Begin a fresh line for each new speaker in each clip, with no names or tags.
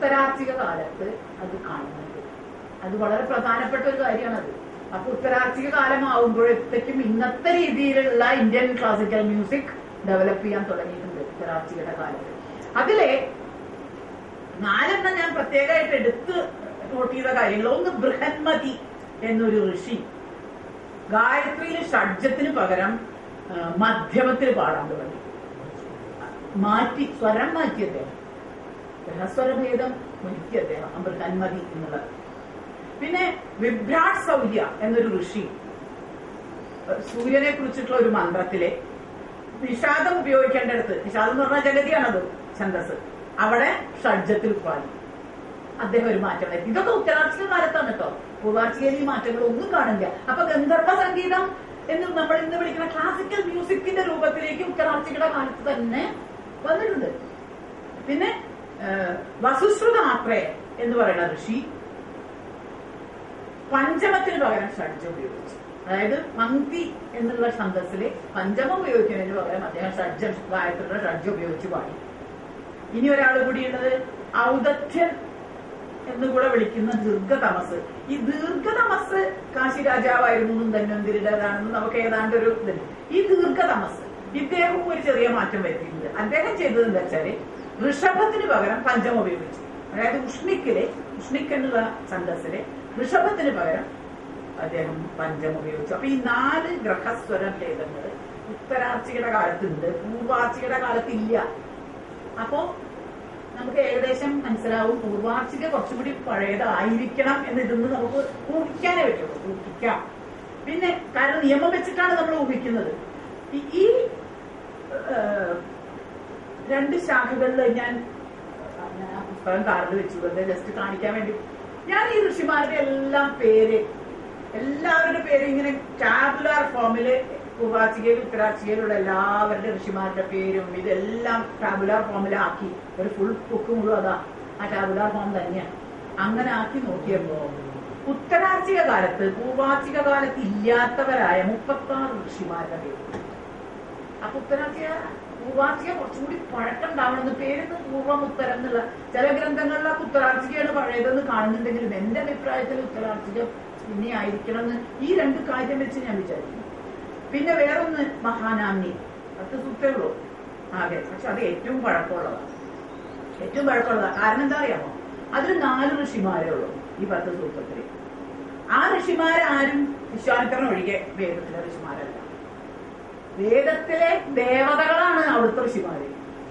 ഉത്തരാർച്ചിക കാലത്ത് അത് കാണുന്നുണ്ട് അത് വളരെ പ്രധാനപ്പെട്ട ഒരു കാര്യമാണത് അപ്പൊ ഉത്തരാർച്ചിക കാലമാവുമ്പോഴത്തേക്കും ഇന്നത്തെ രീതിയിലുള്ള ഇന്ത്യൻ ക്ലാസിക്കൽ മ്യൂസിക് ഡെവലപ്പ് ചെയ്യാൻ തുടങ്ങിയിട്ടുണ്ട് ഉത്തരാർച്ചികയുടെ കാലത്ത് അതിലെ നാലെണ്ണം ഞാൻ പ്രത്യേകമായിട്ട് എടുത്ത് നോട്ട് ചെയ്ത കാര്യങ്ങൾ ഒന്ന് ബൃഹന്മതി എന്നൊരു ഋഷി ഗായത്രിയിൽ ഷഡ്ജത്തിന് പകരം ആ, മധ്യമത്തിൽ പാടാൻ തുടങ്ങി മാറ്റി സ്വരം മാറ്റി അദ്ദേഹം ഗ്രഹസ്വരഭേദം ഒരുക്കി അദ്ദേഹം ആ ബൃഹന്മതി എന്നുള്ളത് പിന്നെ വിഭ്രാട് സൗര്യ എന്നൊരു ഋഷി സൂര്യനെ കുറിച്ചിട്ടുള്ള ഒരു മന്ത്രത്തിലെ നിഷാദം ഉപയോഗിക്കേണ്ടടുത്ത് നിഷാദം എന്ന് പറഞ്ഞാൽ ജഗതിയാണത് ഛന്ദസ് അവിടെ ഷഡ്ജത്തിൽ പാടി അദ്ദേഹം ഒരു മാറ്റം വരുത്തി ഇതൊക്കെ ഉത്തരാർച്ചിക കാലത്താണ് കേട്ടോ പൂർവാർച്ചികയിൽ ഈ മാറ്റങ്ങൾ ഒന്നും കാണില്ല അപ്പൊ ഗന്ധർവ സംഗീതം എന്ന് നമ്മൾ ഇന്ന് വിളിക്കുന്ന ക്ലാസിക്കൽ മ്യൂസിക്കിന്റെ രൂപത്തിലേക്ക് ഉത്തരാർച്ചികയുടെ കാലത്ത് തന്നെ വന്നിട്ടുണ്ട് പിന്നെ ഏഹ്, വസുശ്രുത മാത്രേ എന്ന് പറയുന്ന ഋഷി പഞ്ചമത്തിന് പകരം ഷഡ്ജം ഉപയോഗിച്ചു അതായത് പങ്ക്തി എന്നുള്ള ഛന്തസ്സിലെ പഞ്ചമം ഉപയോഗിക്കുന്നതിന് പകരം അദ്ദേഹം ഷഡ്ജം ഗായത്രിയുടെ ഷഡ്ജം ഉപയോഗിച്ച് പാടി ഇനി ഒരാൾ കൂടിയുള്ളത് ഔദത്യൻ എന്ന് കൂടെ വിളിക്കുന്ന ദീർഘതമസ് ഈ ദീർഘതമസ് കാശി രാജാവായിരുന്നു എന്നും ധന്വന്തിരിയുടേതാണെന്നും നമുക്ക് ഏതാണ്ട് ഒരു ഇതുണ്ട് ഈ ദീർഘതമസ് ഇദ്ദേഹവും ഒരു ചെറിയ മാറ്റം വരുത്തിയിട്ടുണ്ട് അദ്ദേഹം ചെയ്തത് എന്താ വെച്ചാല് ഋഷഭത്തിന് പകരം പഞ്ചമം ഉപയോഗിച്ചു അതായത് ഉഷ്ണിക്കിലെ ഉഷ്ണിക് എന്നുള്ള ഛന്തസ്സിലെ ഋഷഭത്തിന് പകരം അദ്ദേഹം പഞ്ചമം ഉപയോഗിച്ചു അപ്പൊ ഈ നാല് ഗ്രഹസ്വര ഭേദങ്ങൾ ഉത്തരാർച്ചികയുടെ കാലത്തുണ്ട് പൂർവാർച്ചികയുടെ കാലത്തില്ല അപ്പോ നമുക്ക് ഏകദേശം മനസ്സിലാവും പൂർവാർച്ചിക കുറച്ചുകൂടി പഴയതായിരിക്കണം എന്ന് ഇതൊന്ന് നമുക്ക് ഊഹിക്കാനേ പറ്റുള്ളൂ ഊഹിക്കാം പിന്നെ കാരണം നിയമം വെച്ചിട്ടാണ് നമ്മൾ ഊഹിക്കുന്നത് ഈ- ഈ ഏഹ്, രണ്ട് ശാഖകളിൽ ഞാൻ ഞാൻ ആ പുസ്തകം കാർഡ് വെച്ചു വെറുതെ ജസ്റ്റ് കാണിക്കാൻ വേണ്ടി ഞാൻ ഈ ഋഷിമാരുടെ എല്ലാം പേര് എല്ലാവരുടെ പേര് ഇങ്ങനെ ടാബുലാർ ഫോമില് പൂർവാർച്ചികയിലും ഉത്തരാർച്ചികയിലുള്ള എല്ലാവരുടെ ഋഷിമാരുടെ പേരും ഇതെല്ലാം ടാബുലാർ ഫോമിലാക്കി ഒരു ഫുൾ ബുക്ക് മുഴുവൻ അതാ ആ ടാബുലാർ ഫോം തന്നെയാണ് അങ്ങനെ ആക്കി നോക്കിയപ്പോ ഉത്തരാർച്ചിക കാലത്ത് പൂർവാർച്ചിക കാലത്ത് ഇല്ലാത്തവരായ മുപ്പത്തി ആറ് ഋഷിമാരുടെ പേര് അപ്പൊ ഉത്തരാർച്ചിക പൂർവാർച്ചിക കുറച്ചുകൂടി പഴക്കം ഉണ്ടാവണമെന്ന് പേരുന്ന് പൂർവ്വം ഉത്തരം എന്നുള്ള ചില ഗ്രന്ഥങ്ങളിലൊക്കെ ഉത്തരാർച്ചികയാണ് പഴയതെന്ന് കാണുന്നുണ്ടെങ്കിലും എന്റെ അഭിപ്രായത്തിൽ ഉത്തരാർച്ചിക പിന്നെ ആയിരിക്കണം എന്ന് ഈ രണ്ട് കാര്യം വെച്ച് ഞാൻ വിചാരിക്കുന്നു പിന്നെ വേറൊന്ന് മഹാനാമി പത്ത് സൂത്രേ ഉള്ളൂ ആകെ പക്ഷെ അത് ഏറ്റവും പഴക്കമുള്ളതാണ് ഏറ്റവും പഴക്കമുള്ളതാണ് കാരണം എന്താ അറിയാമോ അതിൽ നാല് ഋഷിമാരേ ഉള്ളൂ ഈ പത്ത് സൂത്രത്തില് ആ ഋഷിമാരാരും വിശ്വാമിത്രൻ ഒഴികെ വേദത്തിലെ ഋഷിമാരല്ല വേദത്തിലെ ദേവതകളാണ് അവിടുത്തെ ഋഷിമാര്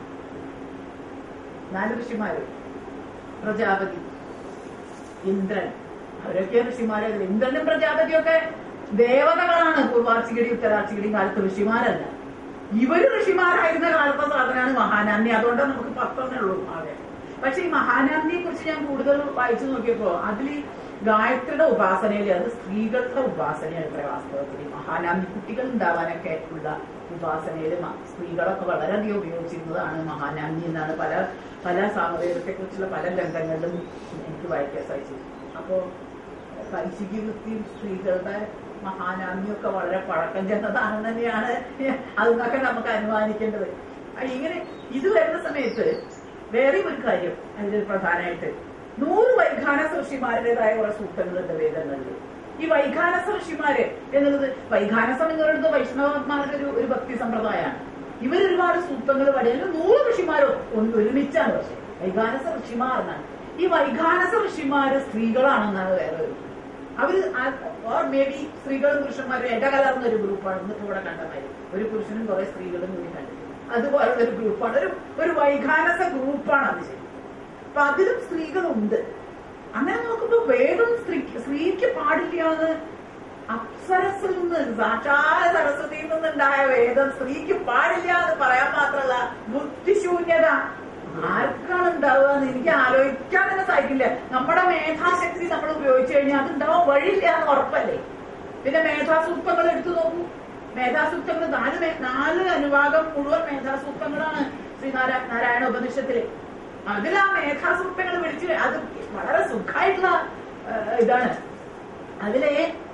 നാല് ഋഷിമാര് പ്രജാപതി ഇന്ദ്രൻ അവരൊക്കെ ഋഷിമാരെ ഇന്ദ്രനും പ്രജാപതിയൊക്കെ ദേവതകളാണ് പൂർവാർച്ചികടി ഉത്തരാർച്ചികടിയും കാലത്ത് ഋഷിമാരല്ല ഇവര് ഋഷിമാരായിരുന്ന കാലത്തെ സാധനമാണ് മഹാനാന്യ അതുകൊണ്ട് നമുക്ക് പത്തെണ്ണേ ഉള്ളൂ ആകെ പക്ഷെ ഈ മഹാനാന്യെ കുറിച്ച് ഞാൻ കൂടുതൽ വായിച്ചു നോക്കിയപ്പോ അതിൽ ഈ ഗായത്രിയുടെ ഉപാസനയില് അത് സ്ത്രീകളുടെ ഉപാസനയാണ് ഇത്ര വാസ്തവത്തിൽ മഹാനാന്യ കുട്ടികൾ ഉണ്ടാവാനൊക്കെ ഉള്ള ഉപാസനയിൽ സ്ത്രീകളൊക്കെ വളരെയധികം ഉപയോഗിച്ചിരുന്നതാണ് മഹാനാന്യ എന്നാണ് പല പല സാമവേദത്തെ കുറിച്ചുള്ള പല ഗ്രന്ഥങ്ങളിലും എനിക്ക് വായിക്കാൻ സാധിച്ചു അപ്പോ പരിശുദ്ധി വൃത്തിയും സ്ത്രീകളുടെ മഹാനാമ്യൊക്കെ വളരെ പഴക്കം ചെന്നതാണെന്ന് തന്നെയാണ് അതൊക്കെ നമുക്ക് അനുമാനിക്കേണ്ടത് ആ, ഇങ്ങനെ ഇത് വരുന്ന സമയത്ത് വേറെ ഒരു കാര്യം അതിൽ പ്രധാനമായിട്ട് നൂറ് വൈഖാനസ ഋഷിമാരുടേതായ കുറെ സൂക്തങ്ങളുണ്ട് വേദങ്ങളിൽ ഈ വൈഖാനസ ഋഷിമാര് എന്നുള്ളത് വൈഖാനസം എന്ന് പറയുന്നത് വൈഷ്ണവന്മാരുടെ ഒരു ഒരു ഭക്തി സമ്പ്രദായമാണ് ഇവർ ഒരുപാട് സൂക്തങ്ങൾ പഠിച്ചു നൂറ് ഋഷിമാരോ ഒന്ന് ഒരുമിച്ചാണ് പക്ഷെ വൈഖാനസ ഋഷിമാർ എന്നാണ് ഈ വൈഖാനസ ഋഷിമാര് സ്ത്രീകളാണെന്നാണ് വേറെ ഒരു അവര് ഓർ മേ ബി സ്ത്രീകളും പുരുഷന്മാരും ഇടകലർന്ന ഒരു ഗ്രൂപ്പാണ് ഇന്നിപ്പോ ഇവിടെ കണ്ടതായി ഒരു പുരുഷനും കുറെ സ്ത്രീകളും കൂടി കണ്ടു അതുപോലുള്ള ഒരു ഗ്രൂപ്പാണ് ഒരു ഒരു വൈഖാനസ ഗ്രൂപ്പാണ് അത് ശരി അപ്പൊ അതിലും സ്ത്രീകളുണ്ട് അങ്ങനെ നോക്കുമ്പോ വേദം സ്ത്രീ സ്ത്രീക്ക് പാടില്ല എന്ന് അപ്സരസിൽ നിന്ന് സാക്ഷാല സരസ്വതിയിൽ നിന്നുണ്ടായ വേദം സ്ത്രീക്ക് പാടില്ല എന്ന് പറയാൻ മാത്രമല്ല ബുദ്ധിശൂന്യത ആർക്കാണ് ഉണ്ടാവുക എന്ന് എനിക്ക് ആലോചിക്കാൻ തന്നെ സാധിക്കില്ല നമ്മുടെ മേധാശക്തി നമ്മൾ ഉപയോഗിച്ചു കഴിഞ്ഞാൽ അത് ഉണ്ടാവാൻ വഴിയില്ല എന്ന് ഉറപ്പല്ലേ പിന്നെ മേധാസൂക്തങ്ങൾ എടുത്തു നോക്കൂ മേധാസൂക്തങ്ങൾ നാല് മേ- നാല് അനുഭാഗം മുഴുവൻ മേധാസൂക്തങ്ങളാണ് ശ്രീനാരാ നാരായണ ഉപനിഷത്തില് അതിൽ ആ മേധാസൂക്തങ്ങൾ പിടിച്ച് അത് വളരെ സുഖമായിട്ടുള്ള ആ, ഇതാണ് അതിലെ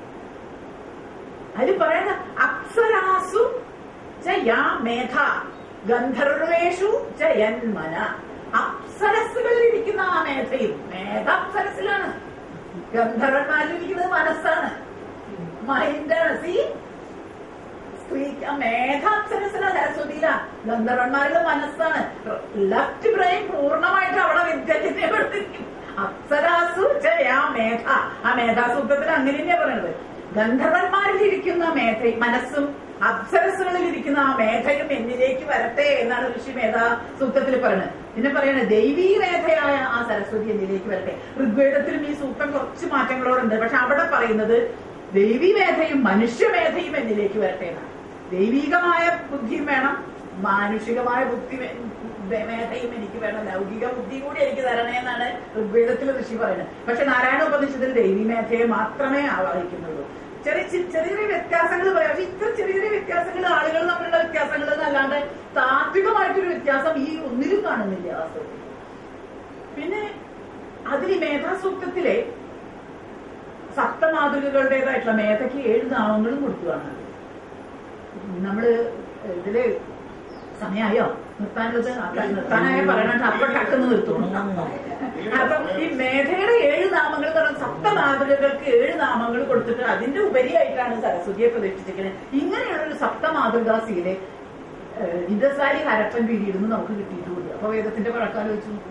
അതിൽ പറയുന്ന അപ്സരാസു ച യാ മേധ ഗന്ധർവേഷു ച യന്മന അപ്സരസുകൾ അപ്സരസിലിരിക്കുന്ന ആ മേധയും മേധ അപ്സരസിലാണ് ഗന്ധർവന്മാരിലിരിക്കുന്നത് മനസ്സാണ് മൈൻഡാണ് സി സ്ത്രീക്ക് മേഘ അപ്സരസില സരസ്വതിയില ഗന്ധർവന്മാരുടെ മനസ്സാണ് ലെഫ്റ്റ് ബ്രെയിൻ പൂർണ്ണമായിട്ട് അവിടെ വിദ്യാർത്ഥിനെ അപ്സരാസു ചയാ മേഘ ആ മേധാസൂത്രത്തിൽ അങ്ങനെ തന്നെയാ പറയുന്നത് ഗന്ധർവന്മാരിലിരിക്കുന്ന മേധ മനസ്സും അപ്സരസുകളിലിരിക്കുന്ന ആ മേധയും എന്നിലേക്ക് വരട്ടെ എന്നാണ് ഋഷി മേധാ സൂക്തത്തിൽ പറയുന്നത് പിന്നെ പറയണത് ദൈവീ മേധയായ ആ സരസ്വതി എന്നിലേക്ക് വരട്ടെ ഋഗ്വേദത്തിലും ഈ സൂക്തം കുറച്ച് മാറ്റങ്ങളോടുണ്ട് പക്ഷെ അവിടെ പറയുന്നത് ദൈവീ മേധയും മനുഷ്യമേധയും എന്നിലേക്ക് വരട്ടെ എന്നാണ് ദൈവീകമായ ബുദ്ധിയും വേണം മാനുഷികമായ ബുദ്ധി വേ- വേ- മേധയും എനിക്ക് വേണം ലൗകിക ബുദ്ധി കൂടി എനിക്ക് തരണേ എന്നാണ് ഋഗ്വേദത്തിൽ ഋഷി പറയുന്നത് പക്ഷെ നാരായണ ഉപനിഷത്തിൽ ദൈവീ മേധയെ മാത്രമേ ആവാഹിക്കുന്നുള്ളൂ ചെറിയ ചി- ചെറിയ ചെറിയ വ്യത്യാസങ്ങൾ പറയാം പക്ഷെ ഇത്ര ചെറിയ ചെറിയ വ്യത്യാസങ്ങൾ ആളുകൾ തമ്മിലുള്ള വ്യത്യാസങ്ങൾ എന്നല്ലാണ്ട് താത്വികമായിട്ടൊരു വ്യത്യാസം ഈ ഒന്നിലും കാണുന്നില്ല വാസ്തവത്തിൽ പിന്നെ അതിൽ ഈ മേധാസൂക്തത്തിലെ സപ്തമാതുലുകളുടേതായിട്ടുള്ള മേധയ്ക്ക് ഏഴ് നാമങ്ങളും കൊടുക്കുകയാണ് നമ്മള് ഇതില് സമയായോ നിർത്താനുള്ളത് അപ്പൊ നിർത്താനായ പറയണ അപ്പൊ ടക്കെന്ന് നിർത്തും അപ്പൊ ഈ മേധയുടെ ഏഴ് നാമങ്ങൾ എന്ന് പറഞ്ഞാൽ സപ്തമാതൃകകൾക്ക് ഏഴ് നാമങ്ങൾ കൊടുത്തിട്ട് അതിന്റെ ഉപരിയായിട്ടാണ് സരസ്വതിയെ പ്രതിഷ്ഠിച്ചിരിക്കുന്നത് ഇങ്ങനെയുള്ള ഒരു സപ്തമാതൃകാസിയിലെ ഇൻഡസ് വാലി ഹരപ്പൻ പീരീഡിൽ നിന്ന് നമുക്ക് കിട്ടിയിട്ടുണ്ട് അപ്പൊ വേദത്തിന്റെ പഴക്കാലം വെച്ച് നോക്കും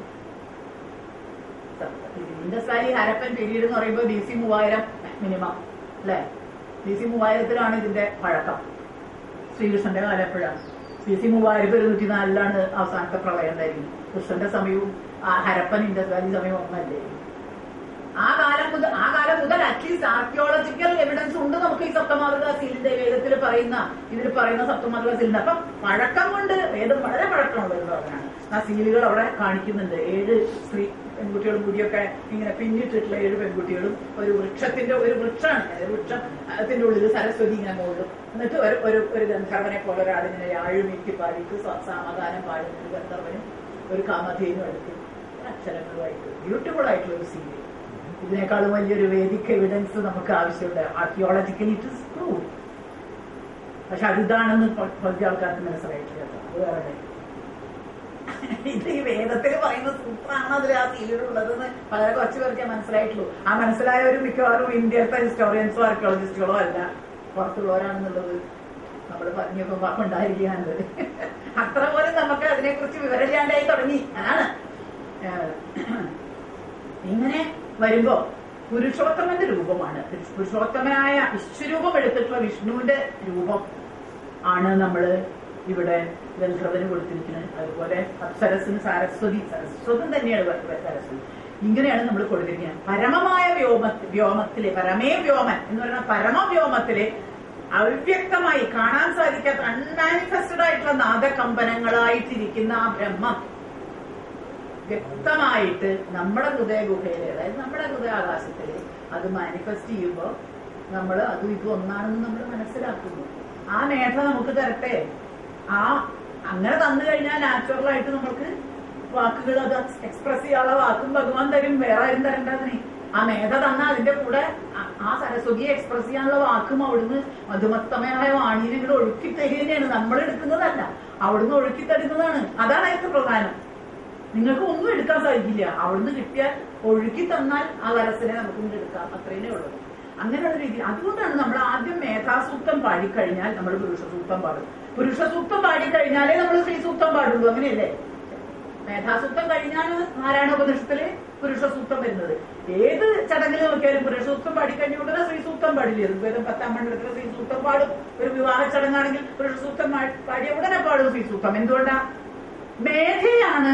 ഇൻഡസ് വാലി ഹരപ്പൻ പീരീഡ് എന്ന് പറയുമ്പോൾ ബി സി മൂവായിരം മിനിമം അല്ലെ ബി സി മൂവായിരത്തിലാണ് ഇതിന്റെ പഴക്കം ശ്രീകൃഷ്ണന്റെ കാലം എപ്പോഴാണ് ബി സി മൂവായിരത്തി ഒരുന്നൂറ്റി നാലിലാണ് അവസാനത്തെ പ്രളയം ഉണ്ടായിരുന്നത് കൃഷ്ണന്റെ സമയവും ആ ഹരപ്പൻ ഇൻഡസ് വാലി സമയവും ഒന്നല്ലേ ആ കാലം മുതൽ ആ കാലം മുതൽ അറ്റ്ലീസ്റ്റ് ആർക്കിയോളജിക്കൽ എവിഡൻസ് ഉണ്ട് നമുക്ക് ഈ സപ്തമാതൃക സീലിന്റെ വേദത്തിൽ പറയുന്ന ഇതിൽ പറയുന്ന സപ്തമാതൃക സീലിന്റെ അപ്പം പഴക്കം കൊണ്ട് വേദം വളരെ പഴക്കമുള്ള ഒരു ഭാഗമാണ് ആ സീലുകൾ അവിടെ കാണിക്കുന്നുണ്ട് ഏഴ് സ്ത്രീ പെൺകുട്ടികളും കൂടിയൊക്കെ ഇങ്ങനെ പിന്നിട്ടിട്ടുള്ള ഏഴ് പെൺകുട്ടികളും ഒരു വൃക്ഷത്തിന്റെ ഒരു വൃക്ഷമാണ് ഒരു വൃക്ഷത്തിന്റെ ഉള്ളിൽ സരസ്വതി ഇങ്ങനെ മുകളിലും എന്നിട്ട് ഒരു ഒരു ഒരു ഗന്ധർവനെ പോലെ ഒരാളിങ്ങനെ ആഴുമീക്കി പാടിയിട്ട് സ- സാമഗാനം പാടുന്ന ഒരു ഗന്ധർവനും ഒരു കാമധേനും അടുത്ത് അക്ഷരങ്ങളുമായിട്ട് ബ്യൂട്ടിഫുൾ ആയിട്ടുള്ള ഒരു സീരിയൽ ഇതിനേക്കാളും വലിയൊരു വേദിക് എവിഡൻസ് നമുക്ക് ആവശ്യമുണ്ട് ആർക്കിയോളജിക്കലി ഇറ്റ് ഇസ് പ്രൂവ് പക്ഷെ അതിതാണെന്ന് പ- പകുതി ആൾക്കാർക്ക് മനസ്സിലായിട്ടില്ല കേട്ടോ. അത് വേറെ കാര്യം. ഇത് ഈ വേദത്തിൽ പറയുന്ന സൂത്രമാണ് അതിൽ ആ സീലിലുള്ളതെന്ന് വളരെ കുറച്ച് പേർക്ക് മനസ്സിലായിട്ടുള്ളൂ ആ മനസ്സിലായവരും മിക്കവാറും ഇന്ത്യയിലത്തെ ഹിസ്റ്റോറിയൻസോ ആർക്കിയോളജിസ്റ്റുകളോ അല്ല പുറത്തുള്ളവരാണെന്നുള്ളത് നമ്മൾ പറഞ്ഞപ്പോ ഉണ്ടായിരിക്കാനുള്ളത് അത്ര പോലും നമുക്ക് അതിനെക്കുറിച്ച് വിവരമില്ലാണ്ടായി തുടങ്ങി അതാണ് ഏഹ്, ഇങ്ങനെ വരുമ്പോ പുരുഷോത്തമന്റെ രൂപമാണ് പുരുഷോത്തമനായ വിശ്വരൂപം എടുത്തിട്ടുള്ള വിഷ്ണുവിന്റെ രൂപം ആണ് നമ്മള് ഇവിടെ ഗന്ധർവന് കൊടുത്തിരിക്കുന്നത് അതുപോലെ അപ്സരസിന് സരസ്വതി സരസ്വതം തന്നെയാണ് വ- വ- സരസ്വതി ഇങ്ങനെയാണ് നമ്മൾ കൊടുത്തിരിക്കുന്നത് പരമമായ വ്യോമ വ്യോമത്തിലെ പരമേ വ്യോമൻ എന്ന് പറയുന്ന പരമവ്യോമത്തിലെ അവ്യക്തമായി കാണാൻ സാധിക്കാത്ത അൺമാനിഫെസ്റ്റഡ് ആയിട്ടുള്ള നാദകമ്പനങ്ങളായിട്ടിരിക്കുന്ന ആ ബ്രഹ്മം വ്യക്തമായിട്ട് നമ്മുടെ ഹൃദയ ഗുഹയില് അതായത് നമ്മുടെ ഹൃദയാകാശത്തില് അത് മാനിഫെസ്റ്റ് ചെയ്യുമ്പോൾ നമ്മൾ അതും ഇതും ഒന്നാണെന്ന് നമ്മൾ മനസ്സിലാക്കുന്നു ആ മേധ നമുക്ക് തരട്ടെ ആ അങ്ങനെ തന്നു കഴിഞ്ഞാൽ നാച്ചുറൽ ആയിട്ട് നമുക്ക് വാക്കുകൾ അത് എക്സ്പ്രസ് ചെയ്യാനുള്ള വാക്കും ഭഗവാൻ തരും വേറെ ആരും തരണ്ട അതിന് ആ മേധ തന്ന അതിന്റെ കൂടെ ആ- ആ സരസ്വതിയെ എക്സ്പ്രസ് ചെയ്യാനുള്ള വാക്കും അവിടുന്ന് മധുമത്തമയായ വാണീനെ ഇങ്ങോട്ട് ഒഴുക്കി തരികയാണ് നമ്മൾ എടുക്കുന്നതല്ല അവിടുന്ന് ഒഴുക്കി തരുന്നതാണ് അതാണ് ഏറ്റവും പ്രധാനം നിങ്ങൾക്ക് ഒന്നും എടുക്കാൻ സാധിക്കില്ല അവിടുന്ന് കിട്ടിയാൽ ഒഴുക്കി തന്നാൽ ആ വരസിനെ നമുക്ക് ഇങ്ങോട്ട് എടുക്കാം അത്രയേ ഉള്ളൂ അങ്ങനെയുള്ള രീതി അതുകൊണ്ടാണ് നമ്മൾ ആദ്യം മേധാസൂക്തം പാടിക്കഴിഞ്ഞാൽ നമ്മൾ പുരുഷസൂക്തം പാടും പുരുഷസൂക്തം പാടിക്കഴിഞ്ഞാലേ നമ്മൾ സ്ത്രീസൂക്തം പാടുള്ളൂ അങ്ങനെയല്ലേ മേധാസൂക്തം കഴിഞ്ഞാണ് നാരായണ ഉപനിഷത്തില് പുരുഷസൂക്തം വരുന്നത് ഏത് ചടങ്ങിൽ നോക്കിയാലും പുരുഷസൂക്തം പാടിക്കഴിഞ്ഞ ഉടനെ സ്ത്രീസൂക്തം പാടില്ല ഋഗ്വേദം പത്താം മണ്ഡലത്തിൽ സ്ത്രീസൂക്തം പാടും ഒരു വിവാഹ ചടങ്ങാണെങ്കിൽ പുരുഷസൂക്തം പാ- പാടിയ ഉടനെ പാടും സ്ത്രീസൂക്തം എന്തുകൊണ്ടാ മേധയാണ്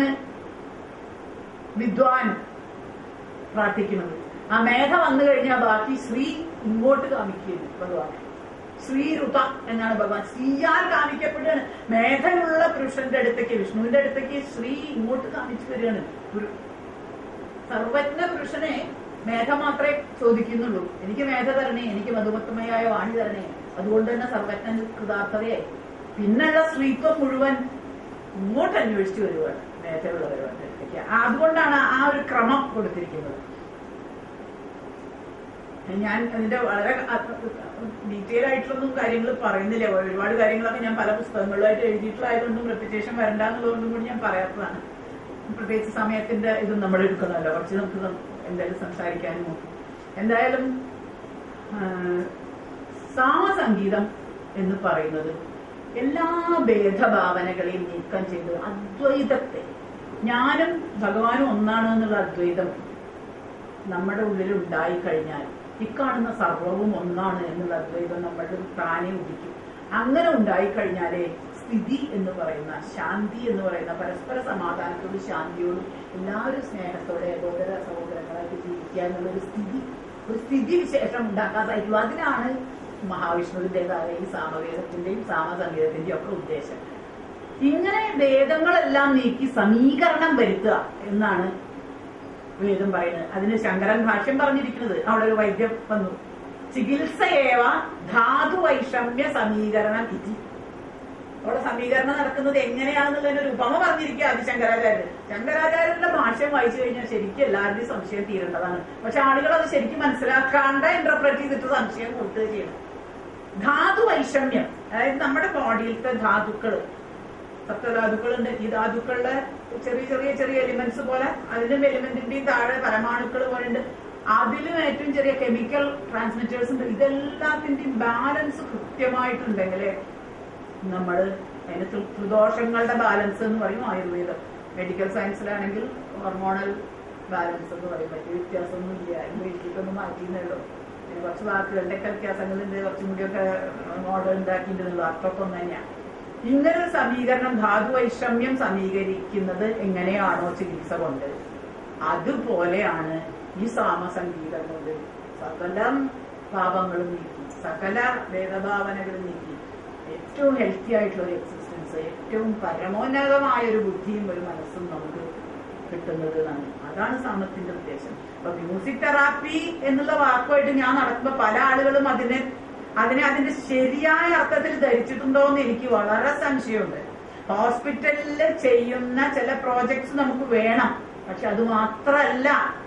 വിദ്വാൻ പ്രാർത്ഥിക്കുന്നത് ആ മേധ വന്നു കഴിഞ്ഞാൽ ബാക്കി ശ്രീ ഇങ്ങോട്ട് കാമിക്കുന്നു ഭഗവാൻ ശ്രീരുത എന്നാണ് ഭഗവാൻ ശ്രീയാൽ കാമിക്കപ്പെടുകയാണ് മേധയുള്ള പുരുഷന്റെ അടുത്തേക്ക് വിഷ്ണുവിന്റെ അടുത്തേക്ക് ശ്രീ ഇങ്ങോട്ട് കാമിച്ചു വരികയാണ് പുരു- സർവജ്ഞ പുരുഷനെ മേധ മാത്രമേ ചോദിക്കുന്നുള്ളൂ എനിക്ക് മേധ തരണേ എനിക്ക് മധുമത്തമയായ വാണി തരണേ അതുകൊണ്ട് തന്നെ സർവജ്ഞൻ കൃതാർത്ഥതയായി പിന്നുള്ള സ്ത്രീത്വം മുഴുവൻ ഇങ്ങോട്ട് അന്വേഷിച്ചു വരുവാണ് മേധയുള്ളവരുടെ അടുത്തേക്ക് ആ- അതുകൊണ്ടാണ് ആ ഒരു ക്രമം കൊടുത്തിരിക്കുന്നത് ഞാൻ അതിന്റെ വളരെ ഡീറ്റെയിൽ ആയിട്ടുള്ളൊന്നും കാര്യങ്ങൾ പറയുന്നില്ല ഒരുപാട് കാര്യങ്ങളൊക്കെ ഞാൻ പല പുസ്തകങ്ങളിലായിട്ട് എഴുതിയിട്ടുള്ളതായതുകൊണ്ടും റെപ്യൂട്ടേഷൻ വരണ്ട എന്നുള്ളതുകൊണ്ടും കൂടി ഞാൻ പറയാത്തതാണ് പ്രത്യേകിച്ച് സമയത്തിന്റെ ഇത് നമ്മൾ എടുക്കണമല്ലോ കുറച്ച് നമുക്ക് സം- എന്തായാലും സംസാരിക്കാനും നോക്കും എന്തായാലും ആ, സാമസംഗീതം എന്ന് പറയുന്നത് എല്ലാ ഭേദഭാവനകളെയും നീക്കം ചെയ്ത് അദ്വൈതത്തെ ഞാനും ഭഗവാനും ഒന്നാണ് എന്നുള്ള അദ്വൈതം നമ്മുടെ ഉള്ളിൽ ഉണ്ടായി കഴിഞ്ഞാൽ ഇക്കാണുന്ന സർവവും ഒന്നാണ് എന്നുള്ള അദ്വൈതം നമ്മളുടെ താനെ ഉദിക്കും അങ്ങനെ ഉണ്ടായി കഴിഞ്ഞാലേ സ്ഥിതി എന്ന് പറയുന്ന ശാന്തി എന്ന് പറയുന്ന പരസ്പര സമാധാനത്തോടും ശാന്തിയോടും എല്ലാവരും സ്നേഹത്തോടെ ഏകോദര സഹോദരങ്ങളായിട്ട് ജീവിക്കുക എന്നുള്ളൊരു സ്ഥിതി ഒരു സ്ഥിതി വിശേഷം ഉണ്ടാക്കാൻ സാധിക്കും അതിനാണ് മഹാവിഷ്ണുവിന്റേതായ ഈ സാമവേദത്തിന്റെയും സാമസംഗീതത്തിന്റെയും ഒക്കെ ഉദ്ദേശം ഇങ്ങനെ വേദങ്ങളെല്ലാം നീക്കി സമീകരണം വരുത്തുക എന്നാണ് വേദം പറയുന്നത് അതിന് ശങ്കരൻ ഭാഷ്യം പറഞ്ഞിരിക്കുന്നത് അവിടെ ഒരു വൈദ്യം വന്നു ചികിത്സയേവ ധാതു വൈഷമ്യ സമീകരണം ഇതി അവിടെ സമീകരണം നടക്കുന്നത് എങ്ങനെയാണെന്നുള്ളതിന് ഒരു ഉപമ പറഞ്ഞിരിക്കുക അത് ശങ്കരാചാര്യർ ശങ്കരാചാര്യരുടെ ഭാഷ്യം വായിച്ചു കഴിഞ്ഞാൽ ശരിക്കും എല്ലാവരുടെയും സംശയം തീരേണ്ടതാണ് പക്ഷെ ആളുകൾ അത് ശരിക്കും മനസ്സിലാക്കാണ്ട് ഇന്റർപ്രറ്റ് ചെയ്തിട്ട് സംശയം കൂട്ടുക ചെയ്യണം ധാതു വൈഷമ്യം അതായത് നമ്മുടെ ബോഡിയിലത്തെ ധാതുക്കള് സപ്തധാതുക്കളുണ്ട് ഈ ധാതുക്കളുടെ ചെറിയ ചെറിയ ചെറിയ എലിമെന്റ്സ് പോലെ അതിലും എലിമെന്റിന്റെയും താഴെ പരമാണുക്കൾ പോലെ ഉണ്ട് അതിലും ഏറ്റവും ചെറിയ കെമിക്കൽ ട്രാൻസ്മിറ്റേഴ്സ് ഉണ്ട് ഇതെല്ലാത്തിന്റെയും ബാലൻസ് കൃത്യമായിട്ടുണ്ടെങ്കിൽ നമ്മൾ അതിന് ത്രി- ത്രിദോഷങ്ങളുടെ ബാലൻസ് എന്ന് പറയും ആയുർവേദം മെഡിക്കൽ സയൻസിലാണെങ്കിൽ ഹോർമോണൽ ബാലൻസ് എന്ന് പറയും മറ്റു വ്യത്യാസമൊന്നും ഇല്ല ഇംഗ്ലീഷിലേക്കൊന്നും മാറ്റിയെന്നുള്ളൂ പിന്നെ കുറച്ച് വാക്കുകളുടെ ഒക്കെ വ്യത്യാസങ്ങളുണ്ട് കുറച്ചും കൂടിയൊക്കെ മോഡൽ ഉണ്ടാക്കിയിട്ടുള്ളത് അർത്ഥമൊക്കെ ഒന്ന് തന്നെയാണ് ഇങ്ങനെ ഒരു സമീകരണം ധാതു വൈഷമ്യം സമീകരിക്കുന്നത് എങ്ങനെയാണോ ചികിത്സ കൊണ്ട് അതുപോലെയാണ് ഈ സാമസംഗീതം കൊണ്ട് സകലം പാപങ്ങളും നീക്കി സകല വേദഭാവനകളും നീക്കി ഏറ്റവും ഹെൽത്തി ആയിട്ടുള്ള ഒരു എക്സിസ്റ്റൻസ് ഏറ്റവും പരമോന്നതമായ ഒരു ബുദ്ധിയും ഒരു മനസ്സും നമുക്ക് കിട്ടുന്നത് എന്നാണ് അതാണ് സാമത്തിന്റെ ഉദ്ദേശം അപ്പൊ മ്യൂസിക് തെറാപ്പി എന്നുള്ള വാക്കുമായിട്ട് ഞാൻ നടക്കുമ്പോ പല ആളുകളും അതിനെ അതിനെ അതിന്റെ ശരിയായ അർത്ഥത്തിൽ ധരിച്ചിട്ടുണ്ടോ എന്ന് എനിക്ക് വളരെ സംശയമുണ്ട് ഹോസ്പിറ്റലിൽ ചെയ്യുന്ന ചില പ്രോജക്ട്സ് നമുക്ക് വേണം പക്ഷെ അത് മാത്രമല്ല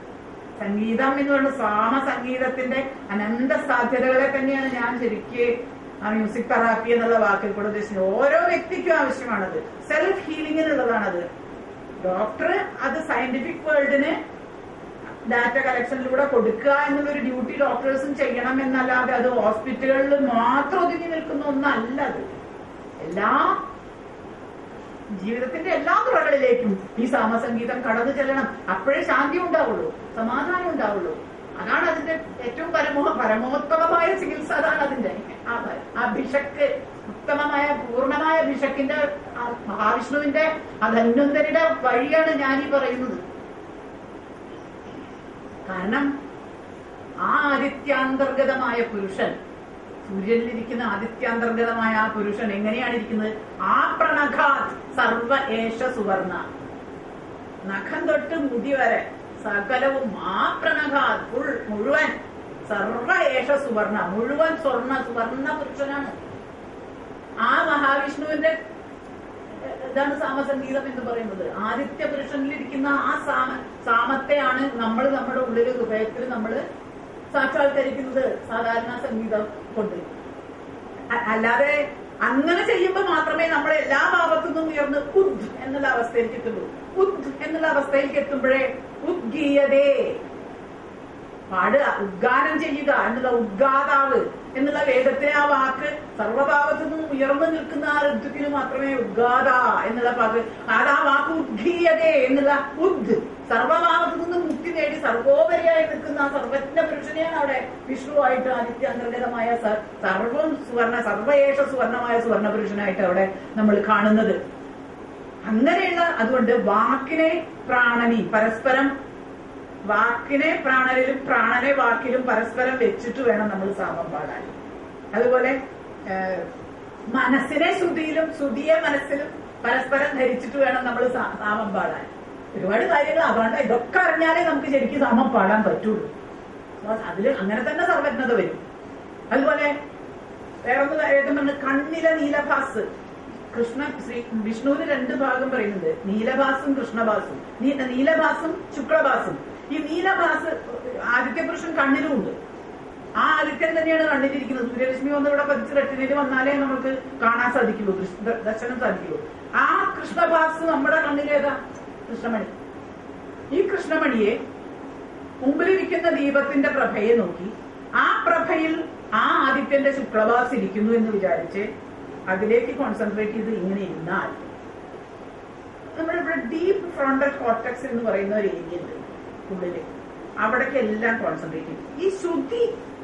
സംഗീതം എന്ന് പറയുന്ന സാമ സംഗീതത്തിന്റെ അനന്ത സാധ്യതകളെ തന്നെയാണ് ഞാൻ ശരിക്ക് ആ മ്യൂസിക് തെറാപ്പി എന്നുള്ള വാക്കിൽ കൂടെ ഉദ്ദേശിച്ചത് ഓരോ വ്യക്തിക്കും ആവശ്യമാണത് സെൽഫ് ഹീലിംഗിനുള്ളതാണത് ഡോക്ടർ അത് സയന്റിഫിക് വേൾഡിന് ഡാറ്റ കളക്ഷനിലൂടെ കൊടുക്കുക എന്നുള്ളൊരു ഡ്യൂട്ടി ഡോക്ടേഴ്സും ചെയ്യണം എന്നല്ലാതെ അത് ഹോസ്പിറ്റലുകളിൽ മാത്രം ഒതുങ്ങി നിൽക്കുന്ന ഒന്നല്ല അത് എല്ലാ ജീവിതത്തിന്റെ എല്ലാ തുറകളിലേക്കും ഈ സാമസംഗീതം കടന്നു ചെല്ലണം അപ്പോഴേ ശാന്തി ഉണ്ടാവുള്ളൂ സമാധാനം ഉണ്ടാവുള്ളൂ അതാണ് അതിന്റെ ഏറ്റവും പരമോ പരമോത്തമമായ ചികിത്സ അതാണ് അതിന്റെ ആ ആ ഭിഷക്ക് ഉത്തമമായ പൂർണ്ണമായ ഭിഷക്കിന്റെ ആ മഹാവിഷ്ണുവിന്റെ ആ ധന്വന്തരുടെ വഴിയാണ് ഞാൻ ഈ പറയുന്നത് കാരണം ആ ആദിത്യാന്തർഗതമായ പുരുഷൻ സൂര്യനിലിരിക്കുന്ന ആദിത്യാന്തർഗതമായ ആ പുരുഷൻ എങ്ങനെയാണ് ഇരിക്കുന്നത് ആ പ്രണഘാത് സർവ ഏഷ സുവർണ നഖം തൊട്ട് മുടി വരെ സകലവും ആ പ്രണഘാത് ഫുൾ മുഴുവൻ സർവ ഏഷ സുവർണ മുഴുവൻ സ്വർണ സുവർണ പുരുഷനാണ് ആ മഹാവിഷ്ണുവിന്റെ എ- ഇതാണ് സാമസംഗീതം എന്ന് പറയുന്നത് ആദിത്യ പുരുഷനിലിരിക്കുന്ന ആ സാമ സാമത്തെയാണ് നമ്മൾ നമ്മുടെ ഉള്ളിൽ ഹൃദയത്തിൽ നമ്മൾ സാക്ഷാത്കരിക്കുന്നത് സാധാരണ സംഗീതം കൊണ്ട് അ- അല്ലാതെ അങ്ങനെ ചെയ്യുമ്പോൾ മാത്രമേ നമ്മൾ എല്ലാ ഭാഗത്തു നിന്നും ഉയർന്ന് ഉദ് എന്നുള്ള അവസ്ഥയിലേക്ക് എത്തുള്ളൂ ഉദ് എന്നുള്ള അവസ്ഥയിലേക്ക് എത്തുമ്പോഴേ ഉദ്ഗീയതേ പാടുക ഉദ്ഗാനം ചെയ്യുക എന്നുള്ള ഉദ്ഗാതാവ് എന്നുള്ള വേദത്തിലെ ആ വാക്ക് സർവഭാവത്തു നിന്നും ഉയർന്നു നിൽക്കുന്ന ആ ഋതുക്കിന് മാത്രമേ ഉദ്ഗാത എന്നുള്ള വാക്ക് അത് ആ വാക്ക് ഉദ്ഗീയതേ എന്നുള്ള ഉദ് സർവഭാവത്തു നിന്നും മുക്തി നേടി സർവോപരിയായി നിൽക്കുന്ന ആ സർവജ്ഞ പുരുഷനെയാണ് അവിടെ വിഷ്ണുവായിട്ട് ആദിത്യാന്തർഗതമായ സ- സർവം സുവർണ സർവയേഷ സുവർണമായ സുവർണ പുരുഷനായിട്ട് അവിടെ നമ്മൾ കാണുന്നത് അങ്ങനെയുള്ള അതുകൊണ്ട് വാക്കിനെ പ്രാണനി പരസ്പരം വാക്കിനെ പ്രാണനിലും പ്രാണനെ വാക്കിലും പരസ്പരം വെച്ചിട്ട് വേണം നമ്മൾ സാമം പാടാൻ അതുപോലെ ഏഹ്, മനസ്സിനെ ശ്രുതിയിലും ശ്രുതിയെ മനസ്സിലും പരസ്പരം ധരിച്ചിട്ട് വേണം നമ്മൾ സാമം പാടാൻ ഒരുപാട് കാര്യങ്ങൾ അതുകൊണ്ട് ഇതൊക്കെ അറിഞ്ഞാലേ നമുക്ക് ശരിക്കും സാമം പാടാൻ പറ്റുള്ളൂ അപ്പൊ അതില് അങ്ങനെ തന്നെ സർവജ്ഞത വരും അതുപോലെ വേറൊന്ന് കാര്യം പറഞ്ഞ് കണ്ണിലെ നീലഭാസ് കൃഷ്ണ ശ്രീ വിഷ്ണുവിന് രണ്ട് ഭാഗം പറയുന്നുണ്ട് നീലഭാസും കൃഷ്ണഭാസും നീ- നീലഭാസും ശുക്ലഭാസും ഈ നീലഭാസ് ആദിത്യപുരുഷൻ കണ്ണിലും ഉണ്ട് ആ ആദിത്യൻ തന്നെയാണ് കണ്ണിലിരിക്കുന്നത് സൂര്യരശ്മി വന്ന് ഇവിടെ പതിച്ച് റെട്ടിനിൽ വന്നാലേ നമുക്ക് കാണാൻ സാധിക്കുള്ളൂ ദൃശ്- ദ- ദർശനം സാധിക്കുള്ളൂ ആ കൃഷ്ണഭാസ് നമ്മുടെ കണ്ണിലേതാ കൃഷ്ണമണി ഈ കൃഷ്ണമണിയെ മുമ്പിലിരിക്കുന്ന ദീപത്തിന്റെ പ്രഭയെ നോക്കി ആ പ്രഭയിൽ ആ ആദിത്യന്റെ ശുക്ലഭാസ് ഇരിക്കുന്നു എന്ന് വിചാരിച്ച് അതിലേക്ക് കോൺസെൻട്രേറ്റ് ചെയ്ത് ഇങ്ങനെ ഇരുന്നാൽ നമ്മളിവിടെ ഡീപ്പ് ഫ്രോണ്ടൽ കോർട്ടക്സ് എന്ന് പറയുന്ന ഒരു ഏരിയ ഉണ്ട് ഉള്ളില് അവിടേക്ക് എല്ലാം കോൺസെൻട്രേറ്റ് ചെയ്യും ഈ ശ്രുതി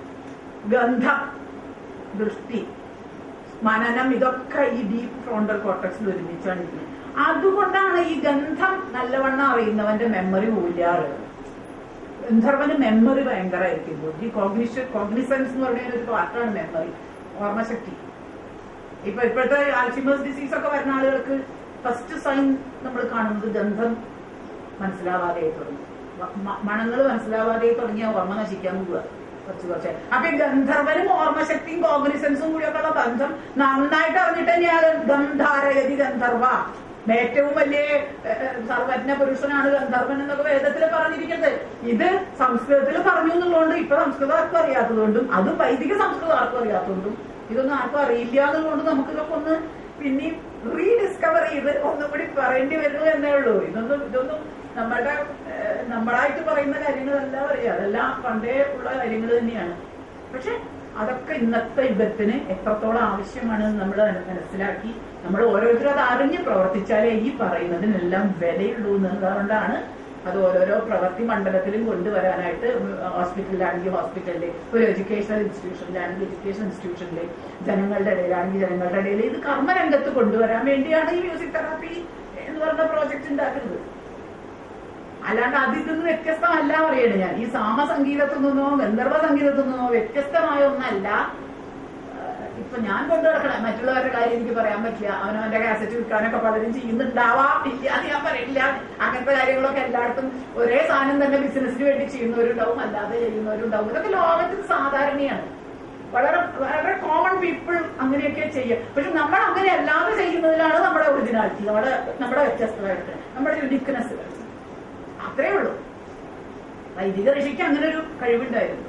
ഗന്ധം ദൃഷ്ടി മനനം ഇതൊക്കെ ഈ ഡീപ്പ് ഫ്രോണ്ടൽ കോർട്ടക്സിൽ ഒരുമിച്ചാണ് ഇരിക്കുന്നത് അതുകൊണ്ടാണ് ഈ ഗന്ധം നല്ലവണ്ണം അറിയുന്നവന്റെ മെമ്മറി പോയില്ലാറ് ഗന്ധർവന് മെമ്മറി ഭയങ്കരമായിരിക്കും ബുദ്ധി കോഗ്നിഷൻ കോഗ്നിസൻസ് എന്ന് പറയുന്ന ഒരു പാർട്ടാണ് മെമ്മറി ഓർമ്മശക്തി ഇപ്പൊ ഇപ്പോഴത്തെ ആൽഷിമേഴ്സ് ഡിസീസ് ഒക്കെ വരുന്ന ആളുകൾക്ക് ഫസ്റ്റ് സൈൻ നമ്മൾ കാണുന്നത് ഗന്ധം മനസ്സിലാവാതെ തുടങ്ങി മണങ്ങൾ മനസ്സിലാവാതെ തുടങ്ങിയ ഓർമ്മ നശിക്കാൻ പോവുക കുറച്ച് കുറച്ച് അപ്പൊ ഈ ഗന്ധർവനും ഓർമ്മശക്തിയും കോഗ്നിസൻസും കൂടിയൊക്കെ ഉള്ള ബന്ധം നന്നായിട്ട് അറിഞ്ഞിട്ട് തന്നെയാണ് ഗന്ധാരഗതി ഗന്ധർവ ഏറ്റവും വലിയ ഏഹ്, സർവജ്ഞ പുരുഷനാണ് ഗന്ധർവൻ എന്നൊക്കെ വേദത്തിൽ പറഞ്ഞിരിക്കുന്നത് ഇത് സംസ്കൃതത്തിൽ പറഞ്ഞു എന്നുള്ളതുകൊണ്ട് ഇപ്പൊ സംസ്കൃതം ആർക്കും അറിയാത്തതുകൊണ്ടും അതും വൈദിക സംസ്കൃതം ആർക്കും അറിയാത്തതുകൊണ്ടും ഇതൊന്നും ആർക്കും അറിയില്ല എന്നുള്ളത് നമുക്ക് ഇതൊക്കെ ഒന്ന് പിന്നെയും റീഡിസ്കവർ ചെയ്ത് ഒന്നും കൂടി പറയേണ്ടി വരുന്നു എന്നേ ഉള്ളൂ ഇതൊന്നും ഇതൊന്നും നമ്മുടെ ഏഹ്, നമ്മളായിട്ട് പറയുന്ന കാര്യങ്ങളല്ല പറയുക അതെല്ലാം പണ്ടേ ഉള്ള കാര്യങ്ങൾ തന്നെയാണ് പക്ഷെ അതൊക്കെ ഇന്നത്തെ യുഗത്തിന് എത്രത്തോളം ആവശ്യമാണ് നമ്മൾ മനസ്സിലാക്കി നമ്മൾ ഓരോരുത്തരും അത് അറിഞ്ഞ് പ്രവർത്തിച്ചാലേ ഈ പറയുന്നതിനെല്ലാം വിലയുള്ളൂ എന്നുള്ളതുകൊണ്ടാണ് അത് ഓരോരോ പ്രവൃത്തി മണ്ഡലത്തിലും കൊണ്ടുവരാനായിട്ട് ഹോസ്പിറ്റലിലാണെങ്കിൽ ഹോസ്പിറ്റലില് ഒരു എഡ്യൂക്കേഷണൽ ഇൻസ്റ്റിറ്റ്യൂഷനിലാണെങ്കിൽ എഡ്യൂക്കേഷൻ ഇൻസ്റ്റിറ്റ്യൂഷനില് ജനങ്ങളുടെ ഇടയിലാണെങ്കിൽ ജനങ്ങളുടെ ഇടയിൽ ഇത് കർമ്മരംഗത്ത് കൊണ്ടുവരാൻ വേണ്ടിയാണ് ഈ മ്യൂസിക് തെറാപ്പി എന്ന് പറയുന്ന പ്രോജക്റ്റ് ഉണ്ടാക്കുന്നത് അല്ലാണ്ട് അതിൽ നിന്ന് വ്യത്യസ്തമല്ല പറയണേ ഞാൻ ഈ സാമ സംഗീതത്തിൽ നിന്നോ ഗന്ധർവ സംഗീതത്തിൽ നിന്നോ വ്യത്യസ്തമായ ഒന്നല്ല ഏഹ് ഇപ്പൊ ഞാൻ കൊണ്ടു നടക്കണം മറ്റുള്ളവരുടെ കാര്യം എനിക്ക് പറയാൻ പറ്റില്ല അവനവന്റെ കാസറ്റ് വിൽക്കാനൊക്കെ പലരും ചെയ്യുന്നുണ്ടാവാം ഇല്ല എന്ന് ഞാൻ പറയില്ല അങ്ങനത്തെ കാര്യങ്ങളൊക്കെ എല്ലായിടത്തും ഒരേ സാധനം തന്നെ ബിസിനസിന് വേണ്ടി ചെയ്യുന്നവരുണ്ടാവും അല്ലാതെ ചെയ്യുന്നവരുണ്ടാവും ഇതൊക്കെ ലോകത്തിൽ സാധാരണയാണ് വളരെ വളരെ കോമൺ പീപ്പിൾ അങ്ങനെയൊക്കെ ചെയ്യുക പക്ഷെ നമ്മൾ അങ്ങനെ അല്ലാതെ ചെയ്യുന്നതിലാണ് നമ്മുടെ ഒറിജിനാലിറ്റി നമ്മുടെ നമ്മുടെ വ്യത്യസ്തമായിട്ട് നമ്മുടെ യുനിക്നെസ് അത്രേ ഉള്ളൂ വൈദിക ഋഷിക്ക് അങ്ങനെ ഒരു കഴിവുണ്ടായിരുന്നു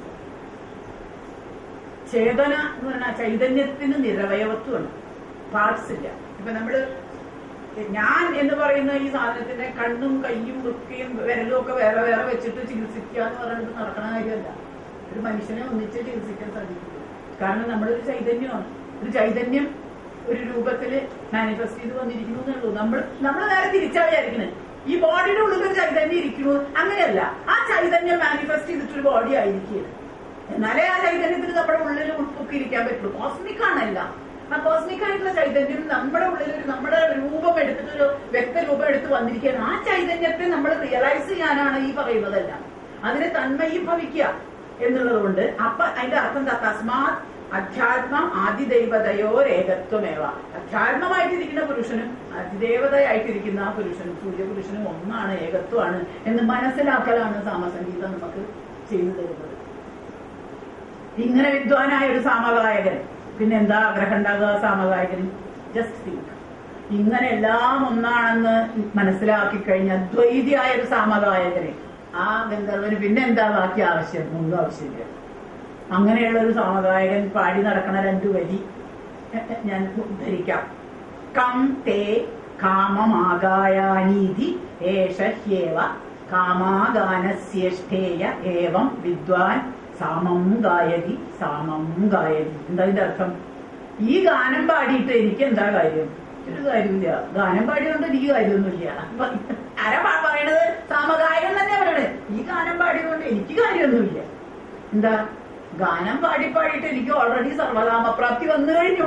ചേതന എന്ന് പറഞ്ഞാൽ ചൈതന്യത്തിന് നിരവയവത്വമാണ് പാർട്സ് ഇല്ല ഇപ്പൊ നമ്മള് ഞാൻ എന്ന് പറയുന്ന ഈ സാധനത്തിന്റെ കണ്ണും കയ്യും വൃക്കയും വിരലും ഒക്കെ വേറെ വേറെ വെച്ചിട്ട് ചികിത്സിക്കുക എന്ന് പറയുന്നത് നടക്കണ കാര്യമല്ല ഒരു മനുഷ്യനെ ഒന്നിച്ച് ചികിത്സിക്കാൻ സാധിക്കില്ല കാരണം നമ്മളൊരു ചൈതന്യമാണ് ഒരു ചൈതന്യം ഒരു രൂപത്തില് മാനിഫെസ്റ്റ് ചെയ്ത് വന്നിരിക്കുന്നു എന്നുള്ളൂ നമ്മൾ നമ്മൾ നേരെ തിരിച്ചാ വിചാരിക്കുന്നത് ഈ ബോഡിയുടെ ഉള്ളിൽ ഒരു ചൈതന്യം ഇരിക്കുന്നു അങ്ങനെയല്ല ആ ചൈതന്യം മാനിഫെസ്റ്റ് ചെയ്തിട്ടൊരു ബോഡി ആയിരിക്കുകയാണ് എന്നാലേ ആ ചൈതന്യത്തിന് നമ്മുടെ ഉള്ളിൽ ഉൾപ്പൊക്കി ഇരിക്കാൻ പറ്റുള്ളൂ കോസ്മിക് ആണല്ല ആ കോസ്മിക് ആയിട്ടുള്ള ചൈതന്യം നമ്മുടെ ഉള്ളിൽ ഒരു നമ്മുടെ രൂപം എടുത്തിട്ട് ഒരു വ്യക്തരൂപം എടുത്ത് വന്നിരിക്കുകയാണ് ആ ചൈതന്യത്തെ നമ്മൾ റിയലൈസ് ചെയ്യാനാണ് ഈ പറയുന്നതല്ല അതിനെ തന്മയീഭവിക്കുക എന്നുള്ളത് കൊണ്ട് അപ്പൊ അതിന്റെ അർത്ഥം എന്താ തസ്മാത് അധ്യാത്മം ആദിദൈവതയോ ഏകത്വമേവ അധ്യാത്മമായിട്ടിരിക്കുന്ന പുരുഷനും അതിദേവതയായിട്ടിരിക്കുന്ന ആ പുരുഷനും സൂര്യപുരുഷനും ഒന്നാണ് ഏകത്വമാണ് എന്ന് മനസ്സിലാക്കലാണ് സാമസംഗീതം നമുക്ക് ചെയ്തു തരുന്നത് ഇങ്ങനെ വിദ്വാനായ ഒരു സാമഗായകൻ പിന്നെ എന്താ ആഗ്രഹം ഉണ്ടാകുക സാമഗായകന് ജസ്റ്റ് തിങ്ക് ഇങ്ങനെ എല്ലാം ഒന്നാണെന്ന് മനസ്സിലാക്കി കഴിഞ്ഞ ദ്വൈതിയായ ഒരു സാമഗായകന് ആ ഗന്ധർവന് പിന്നെ എന്താ ബാക്കി ആവശ്യം ഒന്നും ആവശ്യമില്ല അങ്ങനെയുള്ള ഒരു സാമഗായകൻ പാടി നടക്കണ രണ്ടു വരി ഞാൻ ഉദ്ധരിക്കാം കം തേ കാമമാകായാനീതി ഏഷ ഹ്യേവ കാമാഗാനസ്യേഷ്ഠേയ ഏവം വിദ്വാൻ സാമം ഗായതി സാമം ഗായതി എന്താ ഇതിന്റെ അർത്ഥം ഈ ഗാനം പാടിയിട്ട് എനിക്ക് എന്താ കാര്യം ഒരു കാര്യമില്ല ഗാനം പാടിയതുകൊണ്ട് എനിക്ക് കാര്യമൊന്നുമില്ല അപ്പൊ ആരാ പാ- പറയണത് സാമഗായകൻ തന്നെ പറയണത് ഈ ഗാനം പാടിയതുകൊണ്ട് എനിക്ക് കാര്യമൊന്നുമില്ല എന്താ ഗാനം പാടി പാടിയിട്ട് എനിക്ക് ഓൾറെഡി സർവകാമപ്രാപ്തി വന്നു കഴിഞ്ഞു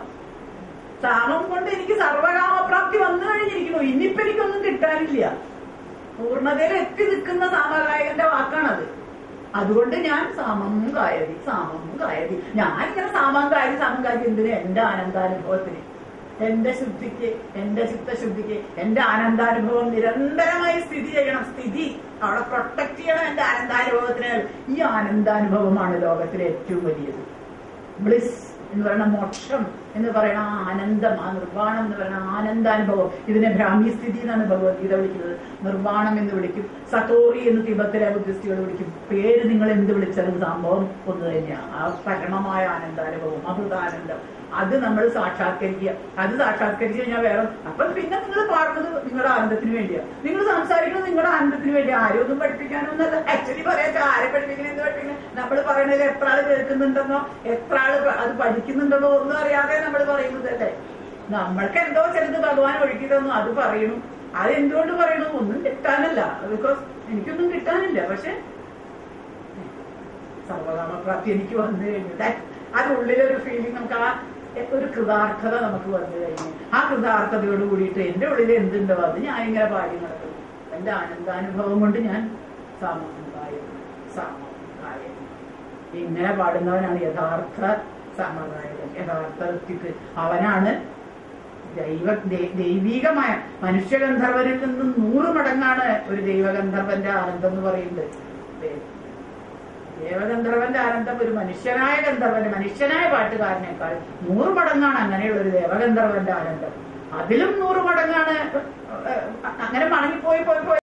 സാമം കൊണ്ട് എനിക്ക് സർവകാമപ്രാപ്തി വന്നു കഴിഞ്ഞിരിക്കുന്നു ഇനിയിപ്പോ എനിക്കൊന്നും കിട്ടാനില്ല പൂർണ്ണതയിൽ എത്തി നിൽക്കുന്ന സാമഗായകന്റെ വാക്കാണത് അതുകൊണ്ട് ഞാൻ സാമം കായതി സാമം കായതി ഞാൻ ഇങ്ങനെ സാമം കായതി സാമം കായതി എന്തിന് എന്റെ ആനന്ദാനുഭവത്തിന് എന്റെ ശുദ്ധിക്ക് എന്റെ ചിത്തശുദ്ധിക്ക് എന്റെ ആനന്ദാനുഭവം നിരന്തരമായി സ്ഥിതി ചെയ്യണം സ്ഥിതി അവിടെ പ്രൊട്ടക്ട് ചെയ്യണം എന്റെ ആനന്ദാനുഭവത്തിന് ഈ ആനന്ദാനുഭവമാണ് ലോകത്തിലെ ഏറ്റവും വലിയത് ബ്ലിസ് എന്ന് പറയുന്ന മോക്ഷം എന്ന് പറയുന്ന ആ ആനന്ദം ആ നിർവ്വാണം എന്ന് പറയുന്ന ആനന്ദാനുഭവം ഇതിനെ ഭ്രാമി സ്ഥിതി എന്നാണ് ഭഗവത്ഗീത വിളിക്കുന്നത് നിർവ്വാണം എന്ന് വിളിക്കും സതോറി എന്ന് തിബത്തിലെ ബുദ്ധിസ്റ്റുകൾ വിളിക്കും പേര് നിങ്ങൾ എന്ത് വിളിച്ചാലും സംഭവം ഒന്ന് തന്നെയാണ് ആ പരമമായ ആനന്ദാനുഭവം അമൃതാനന്ദം അത് നമ്മൾ സാക്ഷാത്കരിക്കുക അത് സാക്ഷാത്കരിച്ചു കഴിഞ്ഞാൽ വേറെ അപ്പൊ പിന്നെ നിങ്ങൾ പാടുന്നത് നിങ്ങളുടെ ആനന്ദത്തിന് വേണ്ടിയാണ് നിങ്ങൾ സംസാരിക്കുന്നത് നിങ്ങളുടെ ആനന്ദത്തിന് വേണ്ടി ആരും ഒന്നും പഠിപ്പിക്കാനൊന്നല്ല ആക്ച്വലി പറയാ ആരെ പഠിപ്പിക്കണം എന്ത് പഠിപ്പിക്കണം നമ്മൾ പറയണത് എത്ര ആള് കേൾക്കുന്നുണ്ടെന്നോ എത്ര ആള് പ- അത് പഠിക്കുന്നുണ്ടെന്നോ ഒന്നും അറിയാതെ നമ്മൾ പറയുന്നതല്ലേ നമ്മൾക്ക് എന്തോ ചിലത് ഭഗവാൻ ഒഴുക്കി തന്നു അത് പറയണു അത് എന്തുകൊണ്ട് പറയണു ഒന്നും കിട്ടാനല്ല ബിക്കോസ് എനിക്കൊന്നും കിട്ടാനില്ല പക്ഷെ സർവകാമപ്രാപ്തി എനിക്ക് വന്നു കഴിഞ്ഞു That- അതുള്ളിലൊരു ഫീലിംഗ് നമുക്ക് ആ ഒരു കൃതാർത്ഥത നമുക്ക് വന്നു കഴിഞ്ഞു ആ കൃതാർത്ഥതയോട് കൂടിയിട്ട് എന്റെ ഉള്ളിൽ എന്തുണ്ടോ അത് ഞാൻ ഇങ്ങനെ പാടി നടക്കുന്നു എന്റെ ആനന്ദാനുഭവം കൊണ്ട് ഞാൻ സമകായം സമകായം ഇങ്ങനെ പാടുന്നവനാണ് യഥാർത്ഥ സമകായകൻ യഥാർത്ഥ വ്യക്തിക്ക് അവനാണ് ദൈവ ദൈ- ദൈവീകമായ മനുഷ്യഗന്ധർവനിൽ നിന്നും നൂറ് മടങ്ങാണ് ഒരു ദൈവഗന്ധർവന്റെ ആനന്ദം എന്ന് പറയുന്നത് ദേ- ദേവഗന്ധർവന്റെ ആനന്ദം ഒരു മനുഷ്യനായ ഗന്ധർവന്റെ മനുഷ്യനായ പാട്ടുകാരനേക്കാൾ നൂറ് മടങ്ങാണ് അങ്ങനെയുള്ള ഒരു ദേവഗന്ധർവന്റെ ആനന്ദം അതിലും നൂറ് മടങ്ങാണ് ഏഹ്, അങ്ങനെ മടങ്ങിപ്പോയി പോയി പോയി